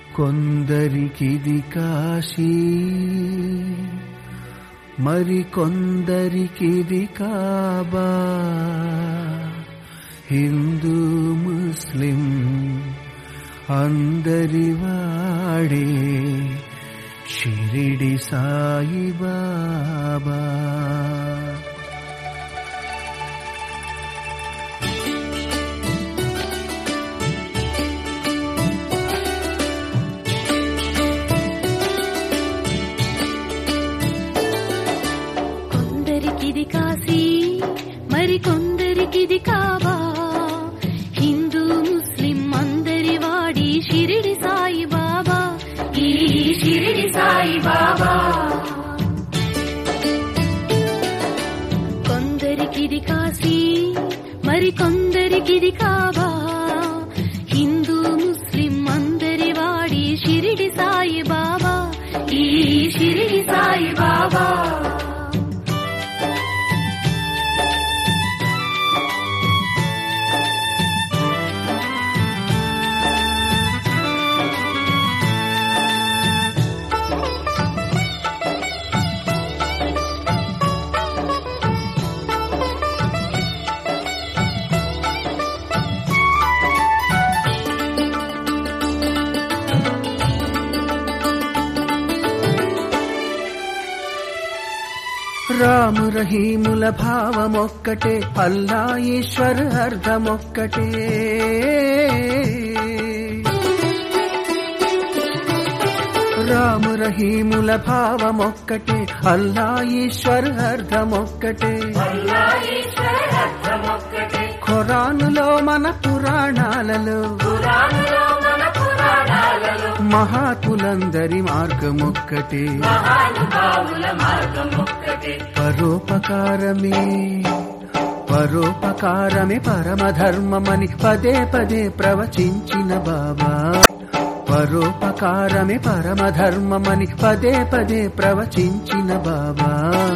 కొందరికిది కాశీ మరి కొందరికిది కాబా హిందూ ముస్లిం అందరి వాడే షిరిడి సాయిబాబా కొందరికిది కాశీ మరి కొందరికిది కాబా హిందూ ముస్లిం అందరి వాడి షిరిడి సాయి బాబా ఈ షిరిడి సాయి బాబా కొందరికిది కాశీ మరి కొందరికిది కాబా హిందూ ముస్లిం అందరి వాడి షిరిడి సాయి బాబా ఈ షిరిడి సాయి బాబా రాము రహీముల భావమొక్కటే అల్లా ఈశ్వర్ అర్థమొక్కటే రాము రహీముల భావమొక్కటే అల్లా ఈశ్వర్ అర్థమొక్కటే ఖురానులో మన పురాణాలలో మహాత్ములందరి మార్గమొక్కటే పరోపకారమే పరోపకారమే పరమధర్మమని పదే పదే ప్రవచించిన బాబా పరోపకారమే పరమధర్మమని పదే పదే ప్రవచించిన బాబా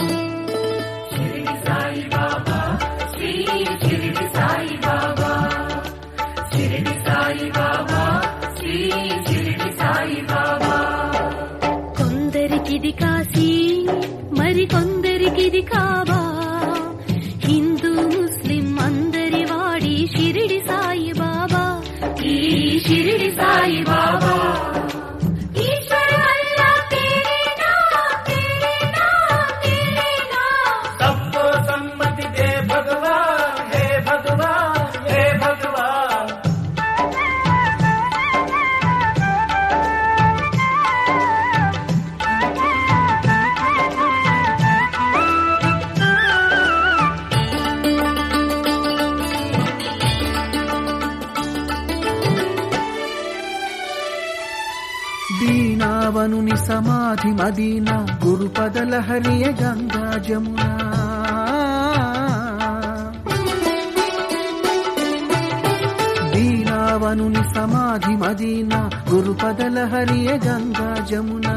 కొందరికిది కాశీ మరి కొందరికిది కాబా హిందూ ముస్లిం అందరి వాడి షిరిడి సాయి బాబా ఈ షిరిడి సాయి బాబా ఈశ్వర అల్లా తేరే నామ్, తేరే నామ్, తేరే నామ్. सबको सम्मति दे भगवान हे भगवान हे भगवान దీనావనుని సమాధి మదీనా గురుపదల హరియ గంగా జమునా దీనావనుని సమాధి మదీనా గురుపదల హరియ గంగా జమునా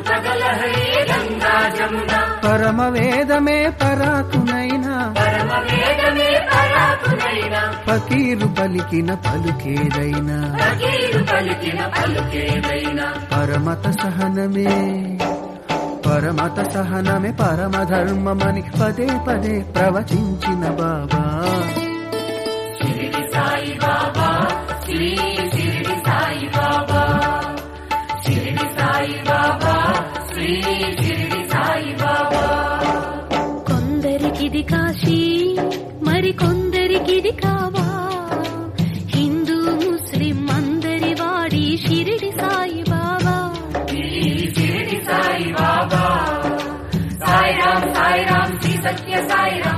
పరమ వేదమే పరాకునైనా ఫకీరు పలికిన పలుకేదైనా పరమత సహనమే పరమత సహనమే పరమధర్మమని పదే పదే ప్రవచించిన బాబా కొందరికిది కాశీ మరి కొందరికిది కాబా హిందూ ముస్లిం అందరి వాడి షిరిడి సాయి బాబా సాయి రామ్ సాయి రామ్ శ్రీ సత్య సాయి రామ్